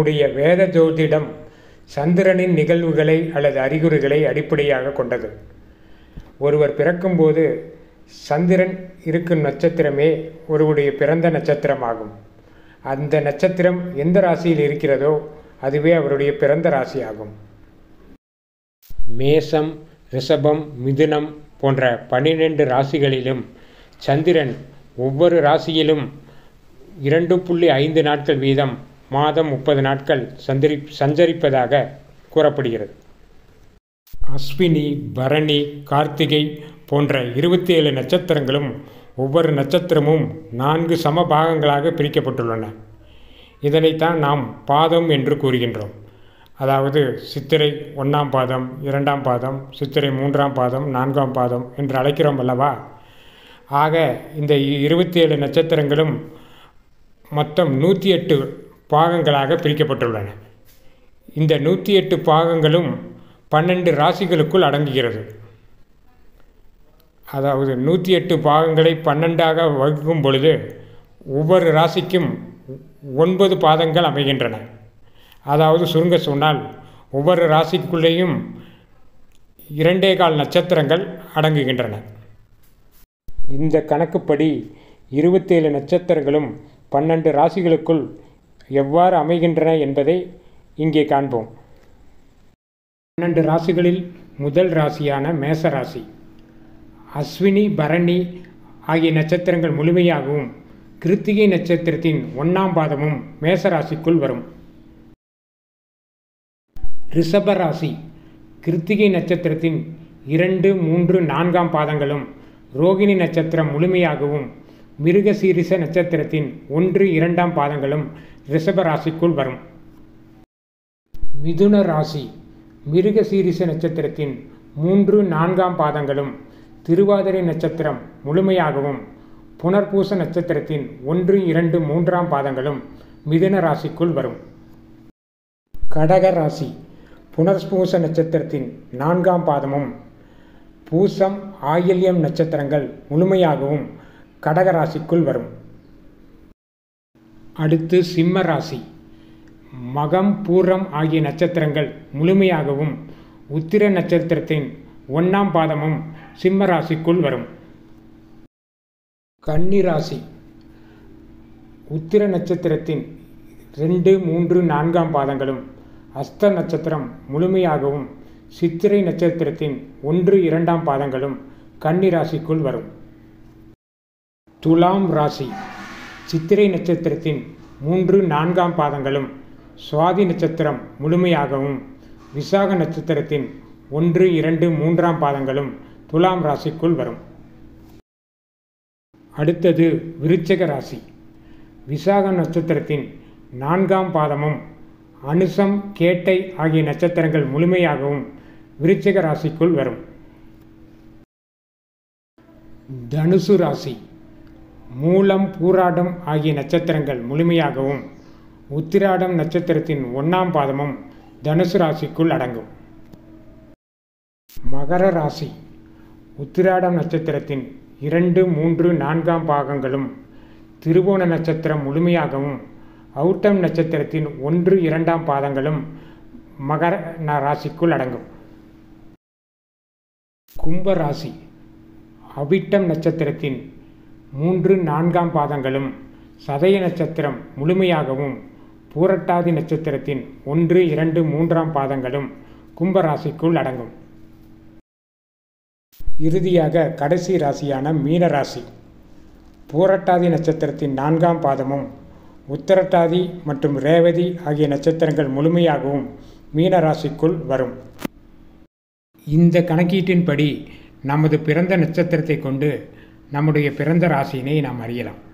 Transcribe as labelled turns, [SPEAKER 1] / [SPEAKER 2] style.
[SPEAKER 1] நம்முடைய வேத ஜோதிடம் சந்திரனின் நிகழ்வுகளை அல்லது அறிகுறிகளை அடிப்படையாக கொண்டது ஒருவர் பிறக்கும்போது சந்திரன் இருக்கும் நட்சத்திரமே ஒருவருடைய பிறந்த நட்சத்திரமாகும் அந்த நட்சத்திரம் எந்த ராசியில் இருக்கிறதோ அதுவே அவருடைய பிறந்த ராசியாகும் மேசம் ரிஷபம் மிதுனம் போன்ற பன்னிரெண்டு ராசிகளிலும் சந்திரன் ஒவ்வொரு ராசியிலும் இரண்டு புள்ளி ஐந்து நாட்கள் வீதம் மாதம் முப்பது நாட்கள் சந்திரி சஞ்சரிப்பதாக கூறப்படுகிறது அஸ்வினி பரணி கார்த்திகை போன்ற இருபத்தி ஏழு நட்சத்திரங்களும் ஒவ்வொரு நட்சத்திரமும் நான்கு சம பாகங்களாக பிரிக்கப்பட்டுள்ளன இதனைத்தான் நாம் பாதம் என்று கூறுகின்றோம் அதாவது சித்திரை ஒன்றாம் பாதம் இரண்டாம் பாதம் சித்திரை மூன்றாம் பாதம் நான்காம் பாதம் என்று அழைக்கிறோம் அல்லவா ஆக இந்த இருபத்தி ஏழு நட்சத்திரங்களும் மொத்தம் நூற்றி எட்டு பாகங்களாக பிரிக்கப்பட்டுள்ளன இந்த நூற்றி எட்டு பாகங்களும் பன்னெண்டு ராசிகளுக்குள் அடங்குகிறது அதாவது நூற்றி எட்டு பாகங்களை பன்னெண்டாக வகுக்கும் பொழுது ஒவ்வொரு ராசிக்கும் ஒன்பது பாதங்கள் அமைகின்றன அதாவது சுருங்க சொன்னால் ஒவ்வொரு ராசிக்குள்ளேயும் இரண்டே கால் நட்சத்திரங்கள் அடங்குகின்றன இந்த கணக்குப்படி இருபத்தேழு நட்சத்திரங்களும் பன்னெண்டு ராசிகளுக்குள் எவ்வாறு அமைகின்றன என்பதை இங்கே காண்போம் பன்னெண்டு ராசிகளில் முதல் ராசியான மேச ராசி அஸ்வினி பரணி ஆகிய நட்சத்திரங்கள் முழுமையாகவும் கிருத்திகை நட்சத்திரத்தின் ஒன்றாம் பாதமும் மேச ராசிக்குள் வரும் ரிஷப ராசி கிருத்திகை நட்சத்திரத்தின் இரண்டு மூன்று நான்காம் பாதங்களும் ரோகிணி நட்சத்திரம் முழுமையாகவும் மிருகசீரிச நட்சத்திரத்தின் ஒன்று இரண்டாம் பாதங்களும் ரிஷப ராசிக்குள் வரும் மிதுன ராசி மிருகசீரிச நட்சத்திரத்தின் மூன்று நான்காம் பாதங்களும் திருவாதிரை நட்சத்திரம் முழுமையாகவும் புனர்பூச நட்சத்திரத்தின் ஒன்று இரண்டு மூன்றாம் பாதங்களும் மிதுன ராசிக்குள் வரும் கடக ராசி புனர்பூச நட்சத்திரத்தின் நான்காம் பாதமும் பூசம் ஆயில்யம் நட்சத்திரங்கள் முழுமையாகவும் கடக ராசிக்குள் வரும் அடுத்து சிம்ம ராசி மகம் பூரம் ஆகிய நட்சத்திரங்கள் முழுமையாகவும் உத்திர நட்சத்திரத்தின் ஒன்றாம் பாதமும் சிம்ம ராசிக்குள் வரும் கன்னி ராசி உத்திர நட்சத்திரத்தின் ரெண்டு மூன்று நான்காம் பாதங்களும் அஸ்த நட்சத்திரம் முழுமையாகவும் சித்திரை நட்சத்திரத்தின் ஒன்று இரண்டாம் பாதங்களும் கன்னி ராசிக்குள் வரும் துலாம் ராசி சித்திரை நட்சத்திரத்தின் மூன்று நான்காம் பாதங்களும் சுவாதி நட்சத்திரம் முழுமையாகவும் விசாக நட்சத்திரத்தின் ஒன்று இரண்டு மூன்றாம் பாதங்களும் துலாம் ராசிக்குள் வரும் அடுத்தது விருச்சக ராசி விசாக நட்சத்திரத்தின் நான்காம் பாதமும் அனுசம் கேட்டை ஆகிய நட்சத்திரங்கள் முழுமையாகவும் விருச்சிக ராசிக்குள் வரும் தனுசு ராசி மூலம் பூராடம் ஆகிய நட்சத்திரங்கள் முழுமையாகவும் உத்திராடம் நட்சத்திரத்தின் ஒன்றாம் பாதமும் தனுசு ராசிக்குள் அடங்கும் மகர ராசி உத்திராடம் நட்சத்திரத்தின் இரண்டு மூன்று நான்காம் பாகங்களும் திருவோண நட்சத்திரம் முழுமையாகவும் அவுட்டம் நட்சத்திரத்தின் ஒன்று இரண்டாம் பாதங்களும் மகர ராசிக்குள் அடங்கும் கும்ப ராசி அவிட்டம் நட்சத்திரத்தின் மூன்று நான்காம் பாதங்களும் சதய நட்சத்திரம் முழுமையாகவும் பூரட்டாதி நட்சத்திரத்தின் ஒன்று இரண்டு மூன்றாம் பாதங்களும் கும்பராசிக்குள் அடங்கும் இறுதியாக கடைசி ராசியான மீன ராசி பூரட்டாதி நட்சத்திரத்தின் நான்காம் பாதமும் உத்தரட்டாதி மற்றும் ரேவதி ஆகிய நட்சத்திரங்கள் முழுமையாகவும் மீன ராசிக்குள் வரும் இந்த கணக்கீட்டின்படி நமது பிறந்த நட்சத்திரத்தை கொண்டு நம்முடைய பிறந்த ராசியினை நாம் அறியலாம்